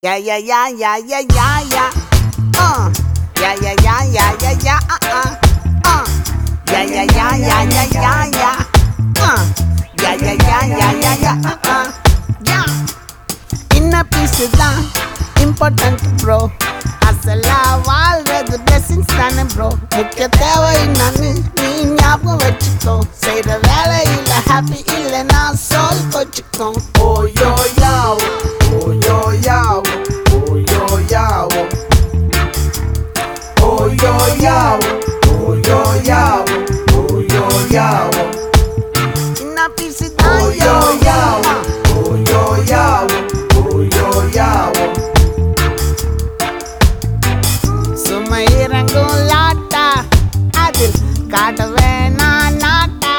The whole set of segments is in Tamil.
Yeah, yeah, yeah, yeah, yeah, yeah, yeah. Uh. Yeah, yeah, yeah, yeah, yeah, yeah, uh, uh. Uh. Yeah, yeah, yeah, yeah, yeah, yeah, yeah. Uh. Yeah, yeah, yeah, yeah, yeah, yeah, uh, uh. Yeah. இன்ன பீஸு தான் இம்பார்ட்டன்ட் ப்ரோ அசலா வாழ்றது பிளெஸிங்ஸ் தானே ப்ரோ முக்கிய தேவை நானு நீ ஞாபகம் வச்சுக்கோ செய்யற வேலையில ஹாப்பி இல்லைன்னா சோல் வச்சுக்கோ Oh yo yow, oh yo yow, oh yo yow. Oh yo yow, oh yo yow, oh yo yow. இன்ன பீஸு தான் Oh yo yow, oh yo yow, oh yo yow. சும்மா இறங்கும் லாட்டா அதில் காட்ட வேணாம் நாட்டா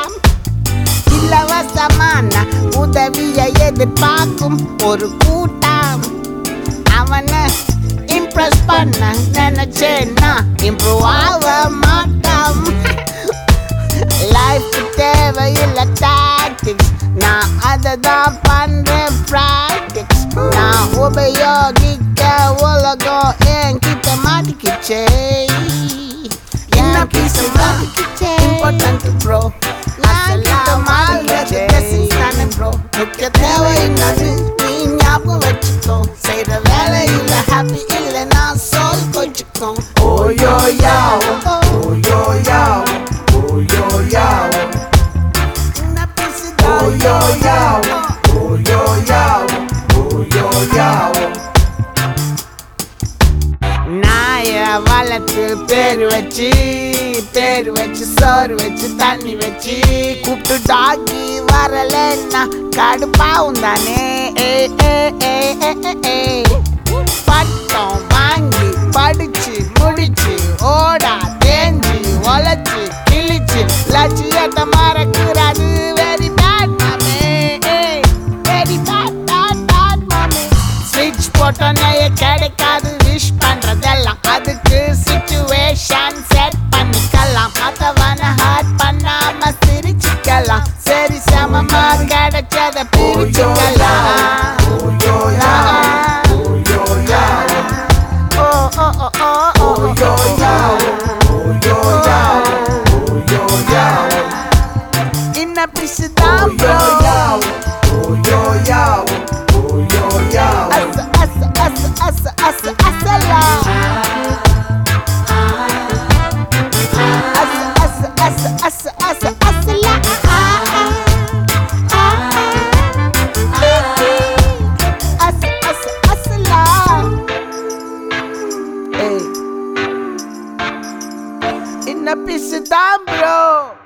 இலவசமான உதவியை எதிர்பார்க்கும் ஒரு கூட்டம் அவனை இம்ப்ரெஸ் பண்ண நினைச்சேன்னா இம்ப்ரூவ் ஆக மாட்டான் லைஃப் தேவையில்லை டாக்டிக்ஸ் நான் அதை தான் பண்றேன் ப்ராக்டிக்ஸ் நான் உபயோகிக்க உலகம் என்கிட்ட மாட்டிக்கிச்சே என்ன பீஸ் மாட்டிக்கிச்சே இம்பார்ட்டன்ட் ப்ரோ ப்ரோ முக்கிய தேவை நானு நீ ஞாபகம் வச்சுக்கோ செய்யற வேலையில ஹாப்பி இல்லைன்னா சோல் கொஞ்சிக்கோ Oh yo yow, oh yo yow, oh yo yow. என்ன piece Oh yo yow, oh yo yow, oh yo yow. நாய வளர்த்து பேர் வச்சு பேர் வச்சு சோறு வச்சு தண்ணி வச்சு கூப்பிட்டு டாக்கி வரலன்னா கடுப்பாவும் தானே ஏ, ஏ, ஏ, ஏ, ஏ, ஏ. பட்டம் வாங்கி படிச்சு முடிச்சு ஓடா தேஞ்சு ஒலைச்சு கிழிச்சு லட்சியத்தை மறக்கிறாது வெரி பேட் மாமே வெரி பேட் பேட் பேட் மாமே ஸ்விட்ச் போட்டோன்னே கிடைக்காது விஷ் பண்றதெல்லாம் அதுக்கு சிச்சுவேஷன் செட் பண்ணிக்கலாம் மத்தவன ஹார்ட் பண்ணாம சிரிச்சுக்கலாம் சரி சமமா கிடைச்சத பிரிச்சுக்கலாம் Oh yo yow, oh yo yow. ஓ ஓ ஓ ஓ ஓ Oh yo yow, oh yo yow, oh yo yow. இன்ன பிசு தான் Oh yo yow, oh yo yow, oh yo yow. அச அச அச அச அச அசலா அச அச அச அச அச அசலா அச அச அசலா ஏய் இன்ன பிசு தான் ப்ரோ